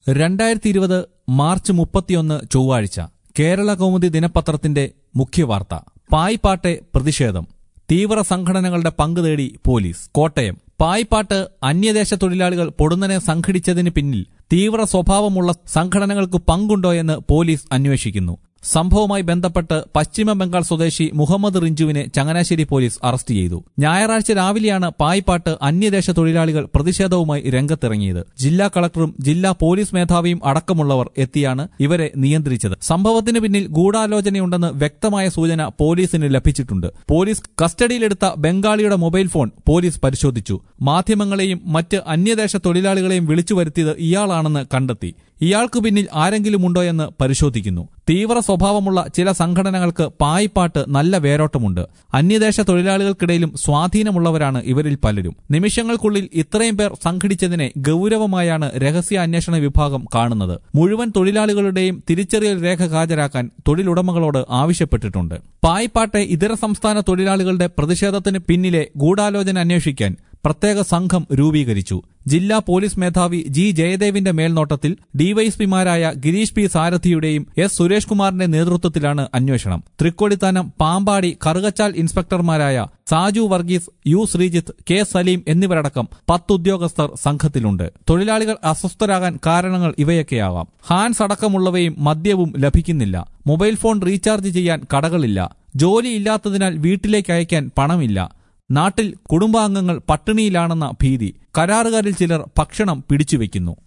രണ്ടായിരത്തി ഇരുപത് മാർച്ച് മുപ്പത്തിയൊന്ന് ചൊവ്വാഴ്ച കേരള കൗമുദി ദിനപത്രത്തിന്റെ മുഖ്യവാർത്ത പായ്പാട്ടെ പ്രതിഷേധം തീവ്ര സംഘടനകളുടെ പങ്ക് തേടി പോലീസ് കോട്ടയം പായ്പാട്ട് അന്യദേശ തൊഴിലാളികൾ പൊടുന്നനെ സംഘടിച്ചതിന് പിന്നിൽ തീവ്ര സ്വഭാവമുള്ള സംഘടനകൾക്ക് പങ്കുണ്ടോയെന്ന് പോലീസ് അന്വേഷിക്കുന്നു സംഭവവുമായി ബന്ധപ്പെട്ട് പശ്ചിമ ബംഗാൾ സ്വദേശി മുഹമ്മദ് റിഞ്ചുവിനെ ചങ്ങനാശ്ശേരി പോലീസ് അറസ്റ്റ് ചെയ്തു ഞായറാഴ്ച രാവിലെയാണ് പായ്പാട്ട് അന്യദേശ തൊഴിലാളികൾ പ്രതിഷേധവുമായി രംഗത്തിറങ്ങിയത് ജില്ലാ കളക്ടറും ജില്ലാ പോലീസ് മേധാവിയും അടക്കമുള്ളവർ എത്തിയാണ് ഇവരെ നിയന്ത്രിച്ചത് സംഭവത്തിന് പിന്നിൽ ഗൂഢാലോചനയുണ്ടെന്ന് വ്യക്തമായ സൂചന പോലീസിന് ലഭിച്ചിട്ടുണ്ട് പോലീസ് കസ്റ്റഡിയിലെടുത്ത ബംഗാളിയുടെ മൊബൈൽ ഫോൺ പോലീസ് പരിശോധിച്ചു മാധ്യമങ്ങളെയും മറ്റ് അന്യദേശ തൊഴിലാളികളെയും വിളിച്ചു വരുത്തിയത് ഇയാളാണെന്ന് കണ്ടെത്തി ഇയാൾക്ക് പിന്നിൽ ആരെങ്കിലും ഉണ്ടോ എന്ന് പരിശോധിക്കുന്നു തീവ്ര സ്വഭാവമുള്ള ചില സംഘടനകൾക്ക് പായ്പാട്ട് നല്ല വേരോട്ടമുണ്ട് അന്യദേശ തൊഴിലാളികൾക്കിടയിലും സ്വാധീനമുള്ളവരാണ് ഇവരിൽ പലരും നിമിഷങ്ങൾക്കുള്ളിൽ ഇത്രയും പേർ സംഘടിച്ചതിനെ ഗൌരവമായാണ് രഹസ്യ അന്വേഷണ വിഭാഗം കാണുന്നത് മുഴുവൻ തൊഴിലാളികളുടെയും തിരിച്ചറിയൽ രേഖ ഹാജരാക്കാൻ തൊഴിലുടമകളോട് ആവശ്യപ്പെട്ടിട്ടുണ്ട് പായ്പാട്ടെ ഇതര സംസ്ഥാന തൊഴിലാളികളുടെ പ്രതിഷേധത്തിന് പിന്നിലെ ഗൂഢാലോചന അന്വേഷിക്കാൻ പ്രത്യേക സംഘം രൂപീകരിച്ചു ജില്ലാ പോലീസ് മേധാവി ജി ജയദേവിന്റെ മേൽനോട്ടത്തിൽ ഡിവൈഎസ്പിമാരായ ഗിരീഷ് പി സാരഥിയുടെയും എസ് സുരേഷ് കുമാറിന്റെ നേതൃത്വത്തിലാണ് അന്വേഷണം തൃക്കൊടിത്താനം പാമ്പാടി കറുകച്ചാൽ ഇൻസ്പെക്ടർമാരായ സാജു വർഗീസ് യു ശ്രീജിത്ത് കെ സലീം എന്നിവരടക്കം പത്ത് ഉദ്യോഗസ്ഥർ സംഘത്തിലുണ്ട് തൊഴിലാളികൾ അസ്വസ്ഥരാകാൻ കാരണങ്ങൾ ഇവയൊക്കെയാവാം ഹാൻസ് അടക്കമുള്ളവയും മദ്യവും ലഭിക്കുന്നില്ല മൊബൈൽ ഫോൺ റീചാർജ് ചെയ്യാൻ കടകളില്ല ജോലിയില്ലാത്തതിനാൽ വീട്ടിലേക്ക് അയക്കാൻ പണമില്ല നാട്ടിൽ കുടുംബാംഗങ്ങൾ പട്ടിണിയിലാണെന്ന ഭീതി കരാറുകാരിൽ ചിലർ ഭക്ഷണം പിടിച്ചുവെക്കുന്നു